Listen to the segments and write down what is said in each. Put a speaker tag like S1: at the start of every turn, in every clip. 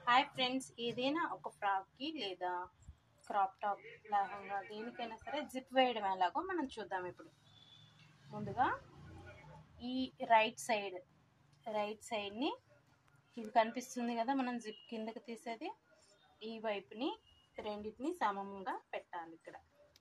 S1: Hi friends ఏదైనా ఒక ఫ్రాక్కి లేదా క్రాప్ టాప్ లెహంగా దేనికైనా సరే జిప్ వేయడం ఎలాగో మనం చూద్దాం ఇప్పుడు ముందుగా ఈ రైట్ సైడ్ రైట్ సైడ్ని ఇది కనిపిస్తుంది కదా మనం జిప్ కిందకి తీసేది ఈ వైపుని రెండింటిని సమంగా పెట్టాలి ఇక్కడ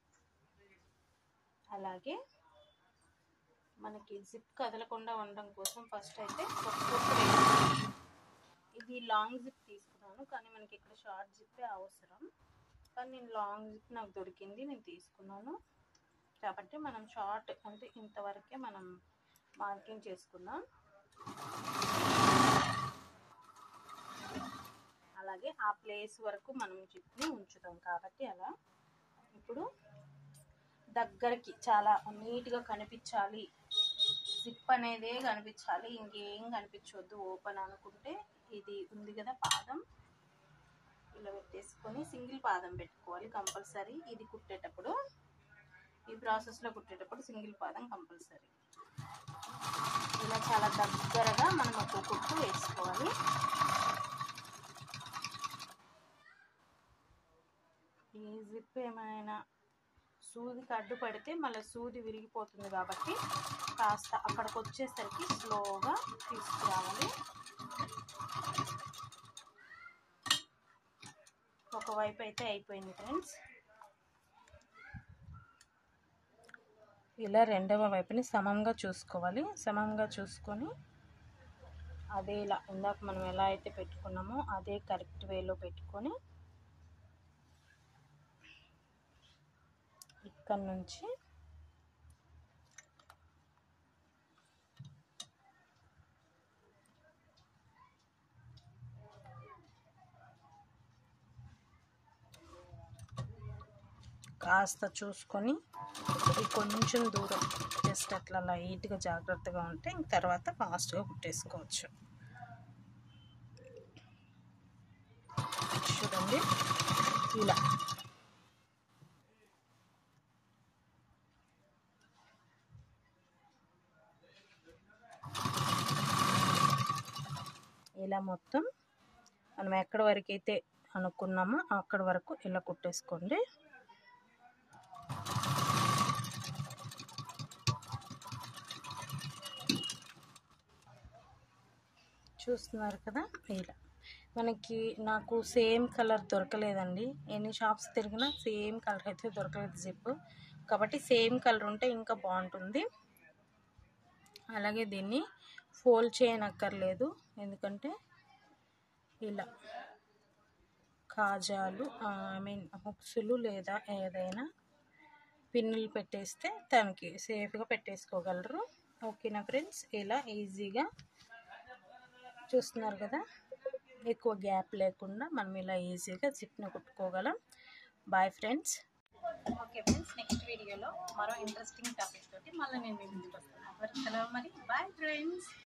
S1: అలాగే మనకి జిప్ కదలకుండా ఉండడం కోసం ఫస్ట్ అయితే ఒక కుట్టు వేయాలి. ఇది లాంగ్ జిప్ తీసుకున్నాను కానీ మనకి ఇక్కడ షార్ట్ జిప్పే అవసరం కానీ నేను లాంగ్ జిప్ నాకు దొరికింది నేను తీసుకున్నాను కాబట్టి మనం షార్ట్ అంటే ఇంతవరకే మనం మార్కింగ్ చేసుకుందాం అలాగే ఆ ప్లేస్ వరకు మనం జిప్ని ఉంచుతాం కాబట్టి అలా ఇప్పుడు దగ్గరికి చాలా నీట్గా కనిపించాలి జిప్ అనేదే కనిపించాలి ఇంకేం కనిపించవద్దు ఓపెన్ అనుకుంటే ఇది ఉంది కదా పాదం ఇలా పెట్టేసుకొని సింగిల్ పాదం పెట్టుకోవాలి కంపల్సరీ ఇది కుట్టేటప్పుడు ఈ ప్రాసెస్లో కుట్టేటప్పుడు సింగిల్ పాదం కంపల్సరీ ఇలా చాలా దగ్గరగా మనం ఒక కుట్టు వేసుకోవాలి ఈ జిప్ ఏమైనా సూదికి అడ్డు పడితే మళ్ళీ సూది విరిగిపోతుంది కాబట్టి కాస్త అక్కడికి వచ్చేసరికి స్లోగా తీసుకురావాలి ఒకవైపు అయితే అయిపోయింది ఫ్రెండ్స్ ఇలా రెండవ వైపుని సమంగా చూసుకోవాలి సమంగా చూసుకొని అదే ఇలా ఇందాక మనం ఎలా అయితే పెట్టుకున్నామో అదే కరెక్ట్ వేలో పెట్టుకొని ఇక్కడ నుంచి కాస్త చూసుకొని ఈ కొంచెం దూరం జస్ట్ అట్లా లైట్గా జాగ్రత్తగా ఉంటే ఇంక తర్వాత ఫాస్ట్గా కుట్టేసుకోవచ్చు చూడండి ఇలా ఇలా మొత్తం మనం ఎక్కడి వరకు అయితే అనుకున్నామో అక్కడి వరకు ఇలా కుట్టేసుకోండి చూస్తున్నారు కదా ఇలా మనకి నాకు సేమ్ కలర్ దొరకలేదండి ఎన్ని షాప్స్ తిరిగినా సేమ్ కలర్ అయితే దొరకలేదు జిప్ కాబట్టి సేమ్ కలర్ ఉంటే ఇంకా బాగుంటుంది అలాగే దీన్ని ఫోల్డ్ చేయనక్కర్లేదు ఎందుకంటే ఇలా కాజాలు ఐ మీన్ హుక్స్లు లేదా ఏదైనా పిన్నులు పెట్టేస్తే తనకి సేఫ్గా పెట్టేసుకోగలరు ఓకేనా ఫ్రెండ్స్ ఇలా ఈజీగా చూస్తున్నారు కదా ఎక్కువ గ్యాప్ లేకుండా మనం ఇలా ఈజీగా జిప్ని కుట్టుకోగలం bye friends okay friends next వీడియోలో మరో ఇంట్రెస్టింగ్ టాపిక్ తోటి మళ్ళీ నేను మీ ముందుకు వస్తాను మరి బాయ్ ఫ్రెండ్స్